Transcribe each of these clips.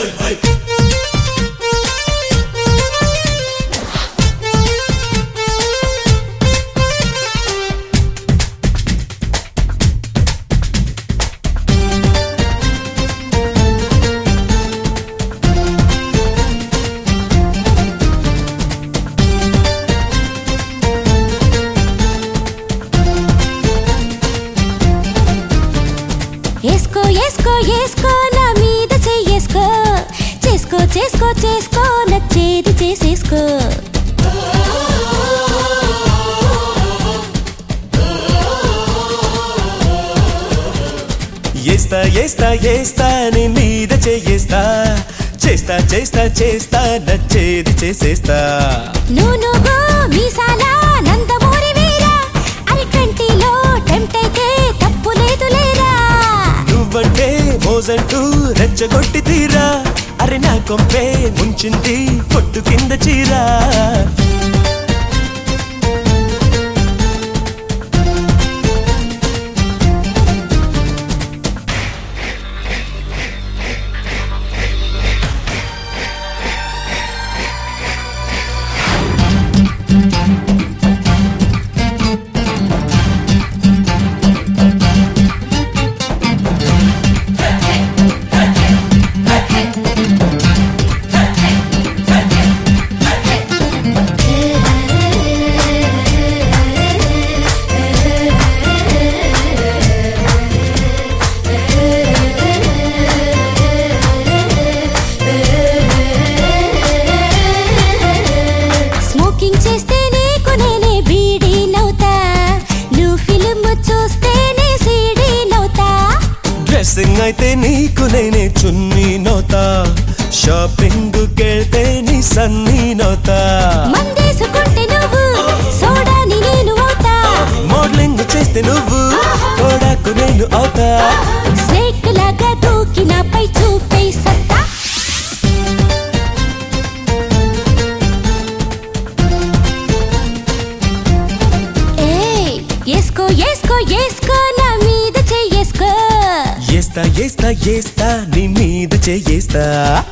ఏసుకో ఏసుకో ఏసుకో నా మీద చెయ్యేసుకో చేసుకో చేసుకో చేసుకో నచ్చేది చేసేసుకో ఏస్తా ఏస్తా ఏస్తా నీ మీద చేయేస్తా చేస్తా చేస్తా చేస్తా నచ్చేది చేసేస్తా నూనుగో మీసాల నందమూరి వీరా అరి ట్వంటీలో టెంప్ట్ అయితే తప్పు లేదు లేరా నువ్వంటే మోజంటూ రెచ్చగొట్టి తీరా అరే నా కొంపే ముంచింది పొట్టు కింద చీరా స్మోకింగ్ చేస్తే నీకు నేనే బీడీ నవ్వుతా నువ్వు ఫిలిం చూస్తేనే సీడీ నవ్వుతా డ్రెస్సింగ్ అయితే నీకు నేనే చున్నీ నోతా షాపింగ్ కెళ్తే నీ సన్నీ నోతా మందేసుకుంటే నువ్వు సోడాని నేను అవుతా మోడలింగ్ చేస్తే నువ్వు తోడాకు నేను అవుతా స్నేక్ లాగా దూకి నాపై చూపే సత్తా ఏయ్, ఏసుకో ఏసుకో ఏసుకో నా మీద చెయ్యేసుకో ఏస్తా ఏస్తా ఏస్తా నీ మీద చేయేస్తా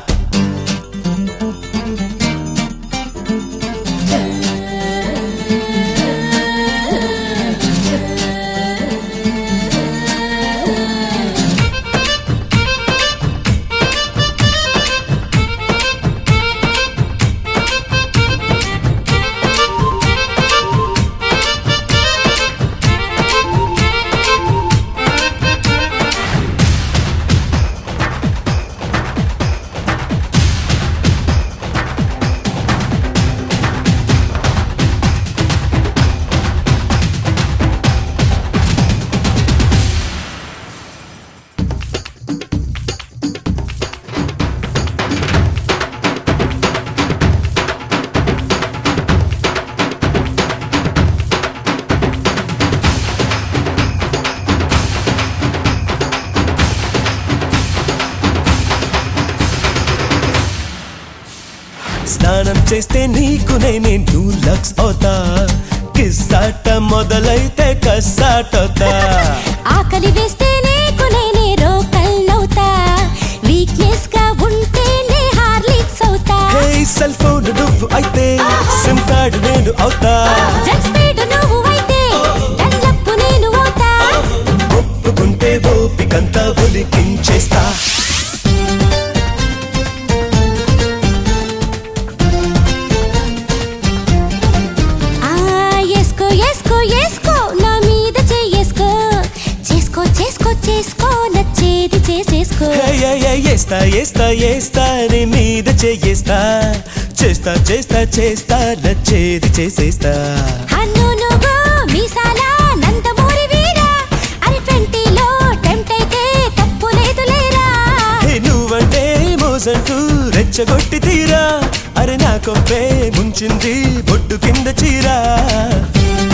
స్నానం చేస్తే నీకు నేనే టూ లక్స్ అవుతా కిస్సాట మొదలైతే కస్సాటవుతా ఆకలి వేస్తే నీకు నేనే రోకల్ నవ్వుతా వీక్నెస్ గా ఉంటేనే హార్లిక్స్ అవుతా హే సెల్ ఫోన్ నువ్వు అయితే సిమ్ కార్డు నేను అవుతా జెట్ స్పీడ్ నువ్వు అయితే డన్లప్ నేను అవుతా ఒప్పుకుంటే ఓపికంతా ఒలికించేస్తా ఆ ఏసుకో ఏసుకో ఏసుకో నా మీద చెయ్యేసుకో చేసుకో చేసుకో చేసుకో నచ్చేది చేసేసుకో హే, హే, హే, ఏస్తా ఏస్తా ఏస్తా నీ మీద చేయేస్తా చేస్తా చేస్తా చేస్తా నచ్చేది చేసేస్తా హన్నునుగో మీసాల నందమూరి వీరా అరి ట్వంటీలో టెంప్ట్ అయితే తప్పు లేదు లేరా హే నువ్వంటే మోసంటూ రెచ్చగొట్టి తీరా అరే నా కొంపే ముంచింది బొట్టు కింద చీరా